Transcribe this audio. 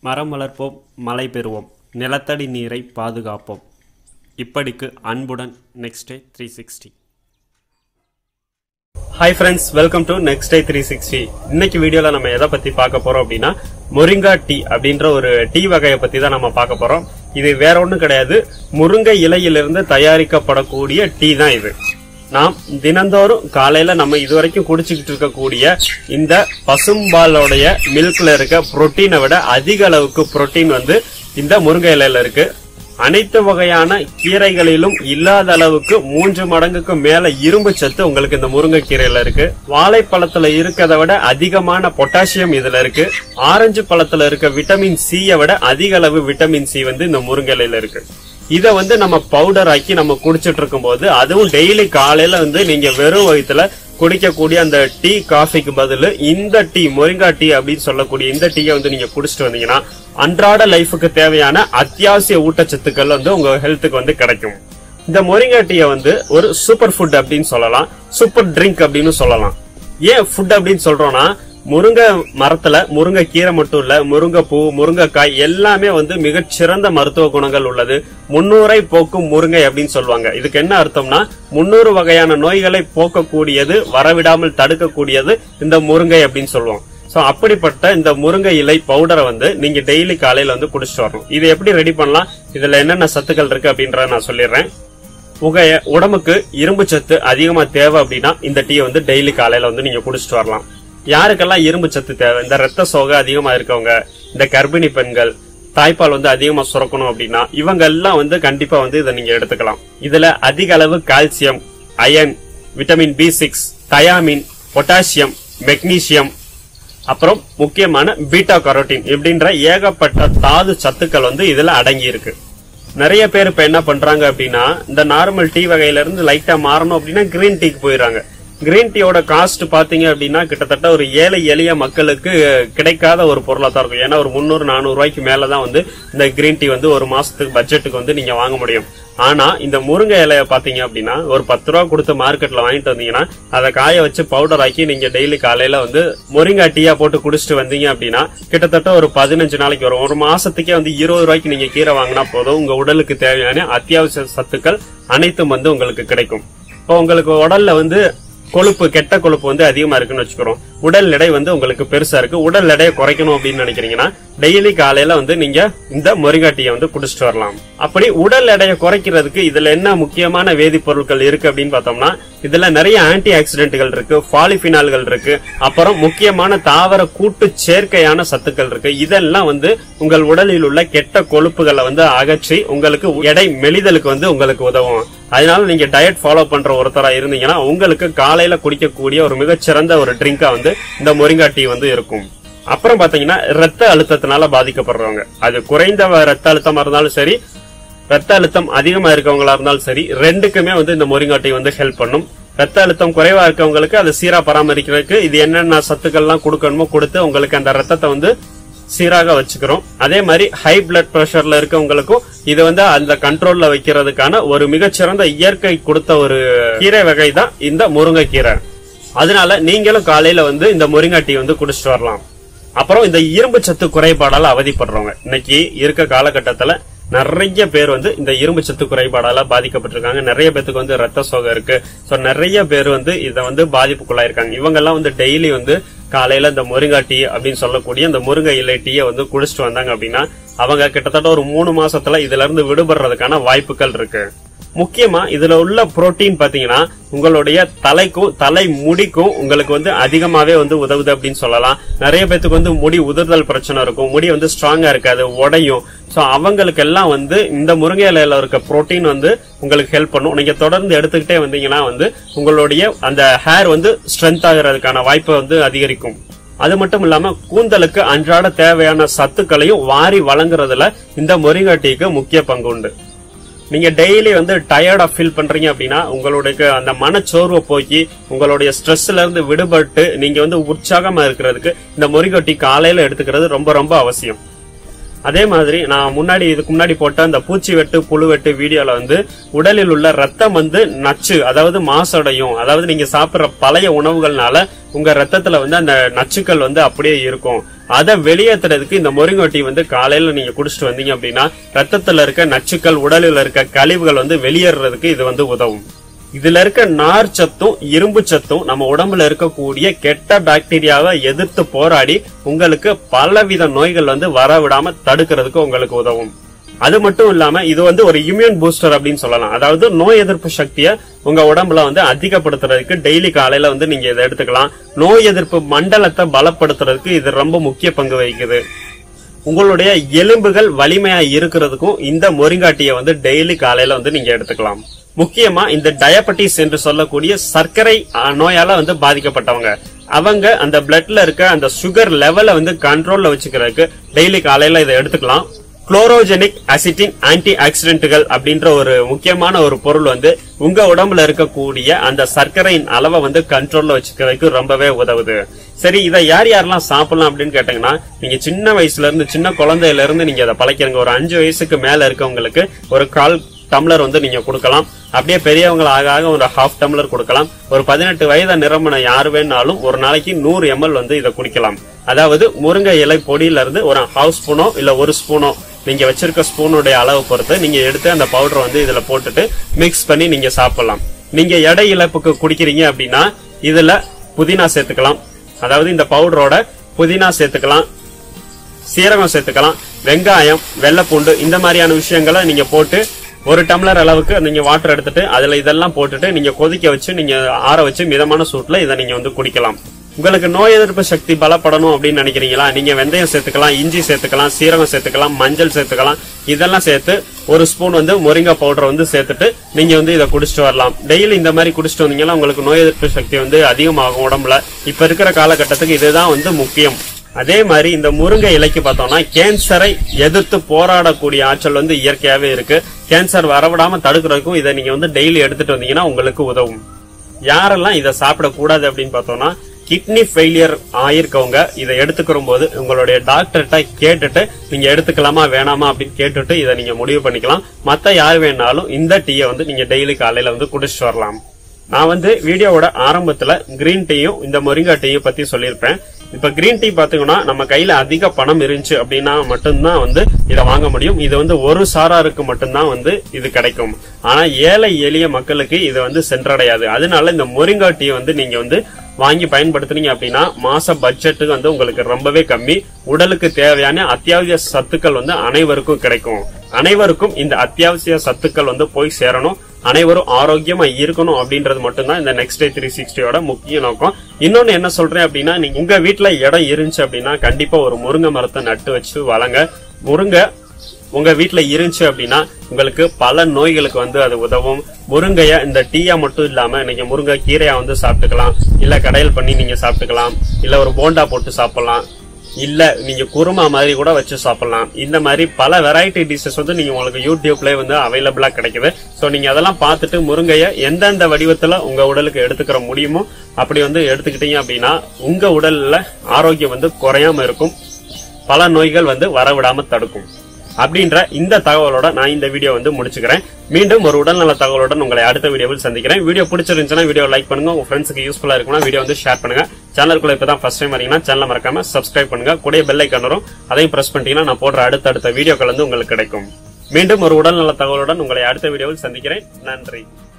மரம் வளர்ப்போம் மழை பெறுவோம் நிலத்தடி நீரை பாதுகாப்போம் இப்படிக்கு அன்புடன் next day three sixty hi friends welcome to next day three sixty இன்னைக்கு வீடியோல நம்ம எதை பத்தி பார்க்க போறோம் அப்படின்னா முருங்கா டீ அப்படின்ற ஒரு டீ வகையை பத்தி தான் நம்ம பார்க்க போறோம் இது வேற ஒண்ணும் கிடையாது முருங்கை இலையிலிருந்து தயாரிக்கப்படக்கூடிய டீ தான் இது நாம் தினந்தோறும் காலையில நம்ம இதுவரைக்கும் குடிச்சுக்கிட்டு இருக்கக்கூடிய இந்த பசும்பாலோடைய மில்க்ல இருக்க புரோட்டீனை விட அதிக அளவுக்கு புரோட்டீன் வந்து இந்த முருங்கை இலையில இருக்கு அனைத்து வகையான கீரைகளிலும் இல்லாத அளவுக்கு மூன்று மடங்குக்கு மேல இரும்பு சத்து உங்களுக்கு இந்த முருங்கைக்கீரையில இருக்கு வாழைப்பழத்துல இருக்கதை விட அதிகமான பொட்டாசியம் இதுல இருக்கு ஆரஞ்சு பழத்துல இருக்க விட்டமின் சியை விட அதிக அளவு விட்டமின் சி வந்து இந்த முருங்கை இலையில இருக்கு இத வந்து நம்ம பவுடர் ஆக்கி நம்ம குடிச்சிட்டு இருக்கும்போது அதுவும் டெய்லி காலையில வந்து நீங்க வெறும் வயிற்றுல குடிக்கக்கூடிய அந்த டீ காஃபிக்கு பதில் இந்த டீ மொரிங்கா டீ அப்படின்னு சொல்லக்கூடிய இந்த டீயை வந்து நீங்க குடிச்சிட்டு வந்தீங்கன்னா அன்றாட லைஃபுக்கு தேவையான அத்தியாவசிய ஊட்டச்சத்துக்கள் வந்து உங்க ஹெல்த்துக்கு வந்து கிடைக்கும் இந்த மொரிங்கா டீயை வந்து ஒரு சூப்பர் ஃபுட் அப்படின்னு சொல்லலாம் சூப்பர் ட்ரிங்க் அப்படின்னு சொல்லலாம் ஏன் ஃபுட் அப்படின்னு சொல்றோம்னா முருங்கை மரத்துல முருங்கை கீரை மட்டும் இல்ல முருங்கை பூ முருங்கைக்காய் எல்லாமே வந்து மிகச்சிறந்த மருத்துவ குணங்கள் உள்ளது முன்னூரை போக்கும் முருங்கை அப்படின்னு சொல்லுவாங்க இதுக்கு என்ன அர்த்தம்னா முன்னூறு வகையான நோய்களை போக்கக்கூடியது வரவிடாமல் தடுக்கக்கூடியது இந்த முருங்கை அப்படின்னு சொல்லுவோம் சோ அப்படிப்பட்ட இந்த முருங்கை இலை பவுடரை வந்து நீங்க டெய்லி காலையில வந்து குடிச்சிட்டு வரணும் இது எப்படி ரெடி பண்ணலாம் இதுல என்னென்ன சத்துக்கள் இருக்கு அப்படின்றத நான் சொல்லிடுறேன் உங்க உடம்புக்கு இரும்பு சத்து அதிகமா தேவை அப்படின்னா இந்த டீயை வந்து டெய்லி காலையில வந்து நீங்க குடிச்சிட்டு வரலாம் யாருக்கெல்லாம் இரும்பு சத்து தேவை இந்த ரத்த சோகை அதிகமா இருக்கவங்க இந்த கர்ப்பிணி பெண்கள் தாய்ப்பால் வந்து அதிகமா சுரக்கணும் அப்படின்னா இவங்க எல்லாம் வந்து கண்டிப்பா வந்து இதை நீங்க எடுத்துக்கலாம் இதுல அதிக அளவு calcium iron vitamin B six thiamine potassium magnesium அப்புறம் முக்கியமான பீட்டா கரோட்டின் இப்படின்ற ஏகப்பட்ட தாது சத்துக்கள் வந்து இதுல அடங்கி இருக்கு நிறைய பேர் இப்ப என்ன பண்றாங்க அப்படின்னா இந்த நார்மல் டீ வகையில இருந்து லைட்டா மாறணும் அப்படின்னா கிரீன் டீக்கு போயிடுறாங்க கிரீன் டீயோட காஸ்ட் பாத்தீங்க அப்படின்னா கிட்டத்தட்ட ஒரு ஏழை எளிய மக்களுக்கு கிடைக்காத ஒரு பொருளா தான் இருக்கும் ஏன்னா ஒரு முந்நூறு நானூறு ரூபாய்க்கு மேலதான் வந்து இந்த கிரீன் டீ வந்து ஒரு மாசத்துக்கு பட்ஜெட்டுக்கு வந்து நீங்க வாங்க முடியும் ஆனா இந்த முருங்கை இலைய பாத்தீங்க அப்படின்னா ஒரு பத்து ரூபா கொடுத்து மார்க்கெட்ல வாங்கிட்டு வந்தீங்கன்னா அதை காய வச்சு பவுடர் ஆக்கி நீங்க டெய்லி காலையில வந்து முருங்கை டீயா போட்டு குடிச்சிட்டு வந்தீங்க அப்படின்னா கிட்டத்தட்ட ஒரு பதினஞ்சு நாளைக்கு வரும் ஒரு மாசத்துக்கே வந்து இருபது ரூபாய்க்கு நீங்க கீரை வாங்கினா போதும் உங்க உடலுக்கு தேவையான அத்தியாவசிய சத்துக்கள் அனைத்தும் வந்து உங்களுக்கு கிடைக்கும் இப்போ உங்களுக்கு உடல்ல வந்து கொழுப்பு கெட்ட கொழுப்பு வந்து அதிகமா இருக்குன்னு வச்சுக்கிறோம் உடல் எடை வந்து உங்களுக்கு பெருசா இருக்கு உடல் எடையை குறைக்கணும் அப்படின்னு நினைக்கிறீங்கன்னா டெய்லி காலையில வந்து நீங்க இந்த முருங்கா டீயை வந்து குடிச்சிட்டு வரலாம் அப்படி உடல் எடையை குறைக்கிறதுக்கு இதுல என்ன முக்கியமான வேதிப்பொருட்கள் இருக்கு அப்படின்னு பார்த்தோம்னா இதுல நிறைய ஆன்டி ஆக்சிடென்ட்கள் இருக்கு பாலிபினால்கள் இருக்கு அப்புறம் முக்கியமான தாவர கூட்டு சேர்க்கையான சத்துக்கள் இருக்கு இதெல்லாம் வந்து உங்கள் உடலில் உள்ள கெட்ட கொழுப்புகளை வந்து அகற்றி உங்களுக்கு எடை மெலிதலுக்கு வந்து உங்களுக்கு உதவும் அதனால நீங்க டயட் ஃபாலோ பண்ற ஒருத்தரா இருந்தீங்கன்னா உங்களுக்கு காலையில குடிக்கக்கூடிய ஒரு மிகச்சிறந்த ஒரு ட்ரிங்கா வந்து இந்த மொரிங்கா டீ வந்து இருக்கும் அப்புறம் பாத்தீங்கன்னா ரத்த அழுத்தத்தினால பாதிக்கப்படுறவங்க அது குறைந்த ரத்த அழுத்தமா இருந்தாலும் சரி ரத்த அழுத்தம் அதிகமா இருக்கவங்களா இருந்தாலும் சரி ரெண்டுக்குமே வந்து இந்த மொரிங்கா டீ வந்து ஹெல்ப் பண்ணும் ரத்த அழுத்தம் குறைவா இருக்கவங்களுக்கு அதை சீரா பராமரிக்கிறதுக்கு இது என்னென்ன சத்துக்கள்லாம் கொடுக்கணுமோ கொடுத்து உங்களுக்கு அந்த ரத்தத்தை வந்து சீராக வச்சுக்கிறோம் அதே மாதிரி ஹை பிளட் பிரஷர்ல இருக்கவங்களுக்கும் இது வந்து அந்த கண்ட்ரோல்ல வைக்கிறதுக்கான ஒரு மிகச்சிறந்த இயற்கை கொடுத்த ஒரு கீரை வகை தான் இந்த முருங்கை கீரை அதனால நீங்களும் காலையில வந்து இந்த முருங்கை டீ வந்து குடிச்சிட்டு வரலாம் அப்புறம் இந்த இரும்பு சத்து குறைபாடால அவதிப்படுறவங்க இன்னைக்கு இருக்க காலகட்டத்துல நிறைய பேர் வந்து இந்த இரும்பு சத்து குறைபாடால பாதிக்கப்பட்டிருக்காங்க நிறைய பேத்துக்கு வந்து ரத்த சோகை இருக்கு சோ நிறைய பேர் வந்து இத வந்து பாதிப்புக்குள்ளாயிருக்காங்க இவங்க எல்லாம் வந்து டெய்லி வந்து காலையில இந்த முருங்கா டீ அப்படின்னு சொல்லக்கூடிய இந்த முருங்கை இலை டீயை வந்து குடிச்சிட்டு வந்தாங்க அப்படின்னா அவங்க கிட்டத்தட்ட ஒரு மூணு மாசத்துல இதுல இருந்து விடுபடுறதுக்கான வாய்ப்புகள் இருக்கு முக்கியமா இதுல உள்ள புரோட்டீன் பாத்தீங்கன்னா உங்களுடைய தலைக்கும் தலை முடிக்கும் உங்களுக்கு வந்து அதிகமாவே வந்து உதவுது அப்படின்னு சொல்லலாம் நிறைய பேத்துக்கு வந்து முடி உதிர்தல் பிரச்சனை இருக்கும் முடி வந்து ஸ்ட்ராங்கா இருக்காது உடையும் சோ அவங்களுக்கு எல்லாம் வந்து இந்த முருங்கை இலையில இருக்க புரோட்டீன் வந்து உங்களுக்கு ஹெல்ப் பண்ணும் நீங்க தொடர்ந்து எடுத்துக்கிட்டே வந்தீங்கன்னா வந்து உங்களுடைய அந்த ஹேர் வந்து ஸ்ட்ரென்த் ஆகிறதுக்கான வாய்ப்பை வந்து அதிகரிக்கும் அது மட்டும் இல்லாம கூந்தலுக்கு அன்றாட தேவையான சத்துக்களையும் வாரி வழங்குறதுல இந்த முருங்கை டீக்கு முக்கிய பங்கு உண்டு நீங்க டெய்லி வந்து டயர்டா ஃபீல் பண்றீங்க அப்படின்னா உங்களுடைய அந்த மனச்சோர்வை போக்கி உங்களுடைய ஸ்ட்ரெஸ்ல இருந்து விடுபட்டு நீங்க வந்து உற்சாகமா இருக்கிறதுக்கு இந்த முருங்கொட்டி காலையில எடுத்துக்கிறது ரொம்ப ரொம்ப அவசியம் அதே மாதிரி நான் முன்னாடி இதுக்கு முன்னாடி போட்ட அந்த பூச்சி வெட்டு புழு வெட்டு வீடியோல வந்து உடலில் உள்ள ரத்தம் வந்து நச்சு அதாவது மாசடையும் அதாவது நீங்க சாப்பிடுற பழைய உணவுகள்னால உங்க ரத்தத்துல வந்து அந்த நச்சுக்கள் வந்து அப்படியே இருக்கும் அதை வெளியேற்றுறதுக்கு இந்த முருங்கை டீ வந்து காலையில நீங்க குடிச்சிட்டு வந்தீங்க அப்படின்னா ரத்தத்துல இருக்க நச்சுக்கள் உடலில் இருக்க கழிவுகள் வந்து வெளியேறதுக்கு இது வந்து உதவும் இதுல இருக்க நார் சத்தும் இரும்பு சத்தும் நம்ம உடம்புல இருக்கக்கூடிய கெட்ட பாக்டீரியாவை எதிர்த்து போராடி உங்களுக்கு பலவித நோய்கள் வந்து வர விடாம தடுக்கிறதுக்கு உங்களுக்கு உதவும் அது மட்டும் இல்லாம இது வந்து ஒரு இம்யூன் பூஸ்டர் அப்படின்னு சொல்லலாம் அதாவது நோய் எதிர்ப்பு சக்தியை உங்க உடம்புல வந்து அதிகப்படுத்துறதுக்கு டெய்லி காலையில வந்து நீங்க இதை எடுத்துக்கலாம் நோய் எதிர்ப்பு மண்டலத்தை பலப்படுத்துறதுக்கு இது ரொம்ப முக்கிய பங்கு வகிக்குது உங்களுடைய எலும்புகள் வலிமையா இருக்கிறதுக்கும் இந்த முருங்காட்டியை வந்து டெய்லி காலையில வந்து நீங்க எடுத்துக்கலாம் முக்கியமா இந்த டயபெட்டிஸ் என்று சொல்லக்கூடிய சர்க்கரை அஹ், நோயால வந்து பாதிக்கப்பட்டவங்க அவங்க அந்த பிளட்ல இருக்க அந்த சுகர் லெவலை வந்து கண்ட்ரோல்ல வச்சுக்கிறதுக்கு டெய்லி காலையில இதை எடுத்துக்கலாம் குளோரோஜெனிக் அசிட்டின் ஆன்டி ஆக்சிடென்ட்டுகள் அப்படின்ற ஒரு முக்கியமான ஒரு பொருள் வந்து உங்க உடம்புல இருக்கக்கூடிய அந்த சர்க்கரையின் அளவை வந்து கண்ட்ரோல்ல வச்சுக்கிறதுக்கு ரொம்பவே உதவுது சரி இதை யார் யாரெல்லாம் சாப்பிடலாம் அப்படின்னு கேட்டீங்கன்னா நீங்க சின்ன வயசுல இருந்து சின்ன குழந்தையில இருந்து நீங்க அதை பழக்கிறீங்க ஒரு அஞ்சு வயசுக்கு மேல இருக்கவங்களுக்கு ஒரு கால் டம்ளர் வந்து நீங்க கொடுக்கலாம் அப்படியே பெரியவங்க ஆக ஆக ஒரு ஹாஃப் டம்ளர் கொடுக்கலாம் ஒரு பதினெட்டு வயதை நிரம்பின யாரு வேணாலும் ஒரு நாளைக்கு நூறு எம்எல் வந்து இதை குடிக்கலாம் அதாவது முருங்கை இலை பொடியில இருந்து ஒரு ஹாஃப் ஸ்பூனோ இல்ல ஒரு ஸ்பூனோ நீங்க வச்சிருக்க ஸ்பூனுடைய அளவு பொறுத்து நீங்க எடுத்து அந்த பவுடர் வந்து இதுல போட்டுட்டு மிக்ஸ் பண்ணி நீங்க சாப்பிடலாம் நீங்க எடை இழப்புக்கு குடிக்கிறீங்க அப்படின்னா இதுல புதினா சேர்த்துக்கலாம் அதாவது இந்த பவுடரோட புதினா சேர்த்துக்கலாம் சீரகம் சேர்த்துக்கலாம் வெங்காயம் வெள்ளைப்பூண்டு இந்த மாதிரியான விஷயங்களை நீங்க போட்டு ஒரு டம்ளர் அளவுக்கு நீங்க வாட்டர் எடுத்துட்டு அதுல இதெல்லாம் போட்டுட்டு நீங்க கொதிக்க வச்சு நீங்க ஆற வச்சு மிதமான சூட்ல இதை நீங்க வந்து குடிக்கலாம் உங்களுக்கு நோய் எதிர்ப்பு சக்தி பலப்படணும் அப்படின்னு நினைக்கிறீங்களா நீங்க வெந்தயம் சேர்த்துக்கலாம் இஞ்சி சேர்த்துக்கலாம் சீரகம் சேர்த்துக்கலாம் மஞ்சள் சேர்த்துக்கலாம் இதெல்லாம் சேர்த்து ஒரு ஸ்பூன் வந்து முருங்கை பவுடர் வந்து சேர்த்துட்டு நீங்க வந்து இதை குடிச்சிட்டு வரலாம் டெய்லி இந்த மாதிரி குடிச்சிட்டு வந்தீங்கன்னா உங்களுக்கு நோய் எதிர்ப்பு சக்தி வந்து அதிகமாகும் உடம்புல இப்ப இருக்கிற காலகட்டத்துக்கு இதுதான் வந்து முக்கியம் அதே மாதிரி இந்த முருங்கை இலைக்கு பார்த்தோம்னா கேன்சரை எதிர்த்து போராடக்கூடிய ஆற்றல் வந்து இயற்கையாவே இருக்கு கேன்சர் வரவிடாம தடுக்கிறதுக்கும் இதை நீங்க வந்து டெய்லி எடுத்துட்டு வந்தீங்கன்னா உங்களுக்கு உதவும் யாரெல்லாம் இதை சாப்பிடக்கூடாது அப்படின்னு பார்த்தோம்னா கிட்னி ஃபெயிலியர் ஆயிருக்கவங்க இதை எடுத்துக்கிற போது உங்களுடைய டாக்டர்கிட்ட கேட்டுட்டு நீங்க எடுத்துக்கலாமா வேணாமா அப்படின்னு கேட்டுட்டு இதை நீங்க முடிவு பண்ணிக்கலாம் மத்த யார் வேணாலும் இந்த டீயை வந்து நீங்க டெய்லி காலையில வந்து குடிச்சிட்டு வரலாம் நான் வந்து வீடியோவோட ஆரம்பத்துல கிரீன் டீயும் இந்த மொரிங்கா டீயும் பத்தி சொல்லியிருப்பேன் இப்ப கிரீன் டீ பாத்தீங்கன்னா நம்ம கையில அதிக பணம் இருந்துச்சு அப்படின்னா மட்டும்தான் வந்து இதை வாங்க முடியும் இது வந்து ஒரு சாராருக்கு மட்டும்தான் வந்து இது கிடைக்கும் ஆனா ஏழை எளிய மக்களுக்கு இது வந்து சென்றடையாது அதனால இந்த மொரிங்கா டீ வந்து நீங்க வந்து வாங்கி பயன்படுத்துனீங்க அப்படின்னா மாச பட்ஜெட்டு வந்து உங்களுக்கு ரொம்பவே கம்மி உடலுக்கு தேவையான அத்தியாவசிய சத்துக்கள் வந்து அனைவருக்கும் கிடைக்கும் அனைவருக்கும் இந்த அத்தியாவசிய சத்துக்கள் வந்து போய் சேரணும் அனைவரும் ஆரோக்கியமா இருக்கணும் அப்படின்றது மட்டும்தான் இந்த நெக்ஸ்ட் டே த்ரீ சிக்ஸ்டியோட முக்கிய நோக்கம் இன்னொன்னு என்ன சொல்றேன் அப்படின்னா நீங்க உங்க வீட்டுல இடம் இருந்துச்சு அப்படின்னா கண்டிப்பா ஒரு முருங்கை மரத்தை நட்டு வச்சு வளங்க முருங்கை உங்க வீட்ல இருந்துச்சு அப்படின்னா உங்களுக்கு பல நோய்களுக்கு வந்து அது உதவும் முருங்கைய இந்த டீயா மட்டும் இல்லாம நீங்க முருங்கை கீரையா வந்து சாப்பிட்டுக்கலாம் இல்ல கடையல் பண்ணி நீங்க சாப்பிட்டுக்கலாம் இல்ல ஒரு போண்டா போட்டு சாப்பிடலாம் இல்ல நீங்க குருமா மாதிரி கூட வச்சு சாப்பிடலாம் இந்த மாதிரி பல வெரைட்டி டிஷஸ் வந்து நீங்க உங்களுக்கு யூடியூப்ல வந்து அவைலபிளா கிடைக்குது சோ நீங்க அதெல்லாம் பார்த்துட்டு முருங்கைய எந்தெந்த வடிவத்துல உங்க உடலுக்கு எடுத்துக்கிற முடியுமோ அப்படி வந்து எடுத்துக்கிட்டீங்க அப்படின்னா உங்க உடல்ல ஆரோக்கியம் வந்து குறையாம இருக்கும் பல நோய்கள் வந்து வரவிடாம தடுக்கும் அப்படின்ற இந்த தகவலோட நான் இந்த வீடியோ வந்து முடிச்சுக்கிறேன் மீண்டும் ஒரு உடல்நல தகவலுடன் உங்களை அடுத்த வீடியோவில் சந்திக்கிறேன் வீடியோ பிடிச்சிருந்துச்சுன்னா வீடியோ லைக் பண்ணுங்க உங்க ஃப்ரெண்ட்ஸுக்கு யூஸ்ஃபுல்லா இருக்கும்னா வீடியோ வந்து ஷேர் பண்ணுங்க சேனலுக்குள்ள இப்பதான் ஃபர்ஸ்ட் டைம் வரீங்கன்னா சேனல் மறக்காம சப்ஸ்கிரைப் பண்ணுங்க கூட பெல் ஐக்கான் வரும் அதையும் பிரஸ் பண்ணிட்டீங்கன்னா நான் போடுற அடுத்தடுத்த வீடியோக்கள் வந்து உங்களுக்கு கிடைக்கும் மீண்டும் ஒரு உடல்நல தகவலுடன் உங்களை அடுத்த வீடியோவில் சந்திக்கிறேன் நன்றி